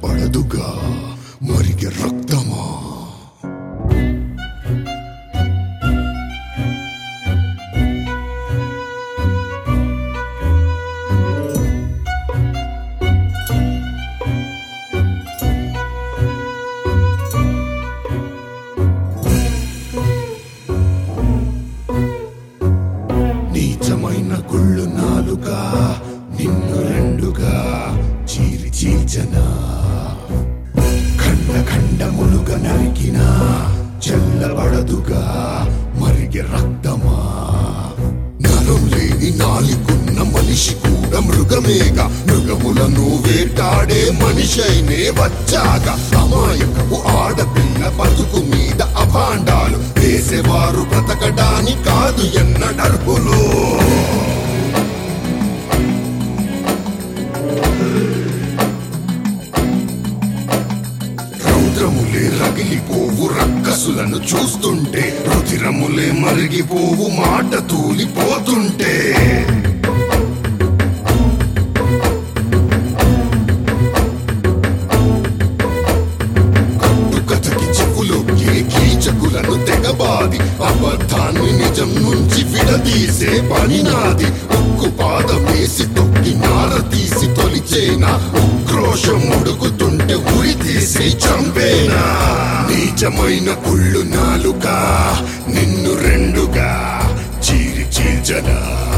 చల్లబడదుగా మరిగే రక్తమా నీచమైన కుళ్ళు నాలుగా నిన్ను రెండుగా చీరి చీల్చనా ఖండ ఖండములుగా నరికినా చల్లబడదుగా మరిగే రక్తమా నరం లేని నాలికున్న మనిషి కూడా మృగమేగా మృగములను వేటాడే మనిషైనే వచ్చాక అమాయకపు ఆడపిల్ల బతుకు మీద అభాండాలు వేసేవారు బ్రతకడాని కాదు ఎన్నడర్పులు రౌద్రములే రగిలిపోవు రక్కసులను చూస్తుంటే రుధిరములే మరిగిపోవు మాట తూలిపోతుంటే కట్టుకథకి చెవులు ఏ కీచకులను తెగబాది అబద్ధాన్ని నిజం నుంచి విడదీసే పని నాది ఉక్కు పాదం వేసి తొక్కి నార తీసి తొలిచేనా ఉక్రోషం ఉడుకుతుంటే ఉరి తీసి చంపేనా నీచమైన కుళ్ళు నాలుగా నిన్ను రెండుగా చీరి చీల్చనా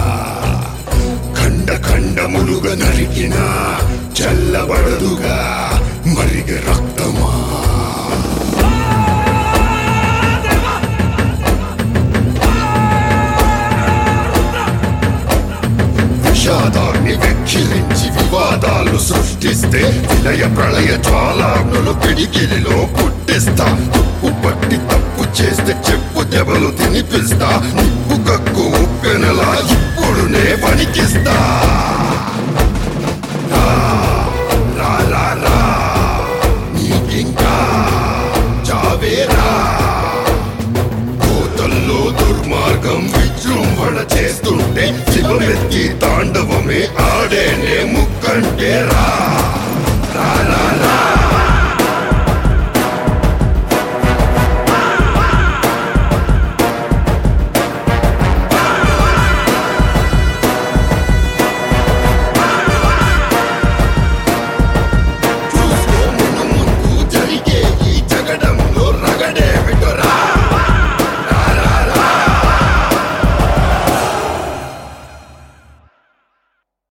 ఖండ ఖండములుగా నరికిన చల్లబడదుగా మరిగ రక్తమా విషాదాన్ని వెక్కిరించి వివాదాలు సృష్టిస్తే విలయ ప్రళయ జ్వాలాగ్నులు పిడికిలిలో పుట్టిస్తా తుప్పు పట్టి తప్పు చేస్తే చెప్పు దెబ్బలు తినిపిస్తా నిప్పు కక్కు ఉప్పెనలా ఇప్పుడునే పనికిస్తా రా, రా, రా, రా. నీకింకా చావేరా కోతల్లో దుర్మార్గం విజృంభణ చేస్తుంటే శివమెత్తి తాండవమే ఆడేనే ముక్కంటే రా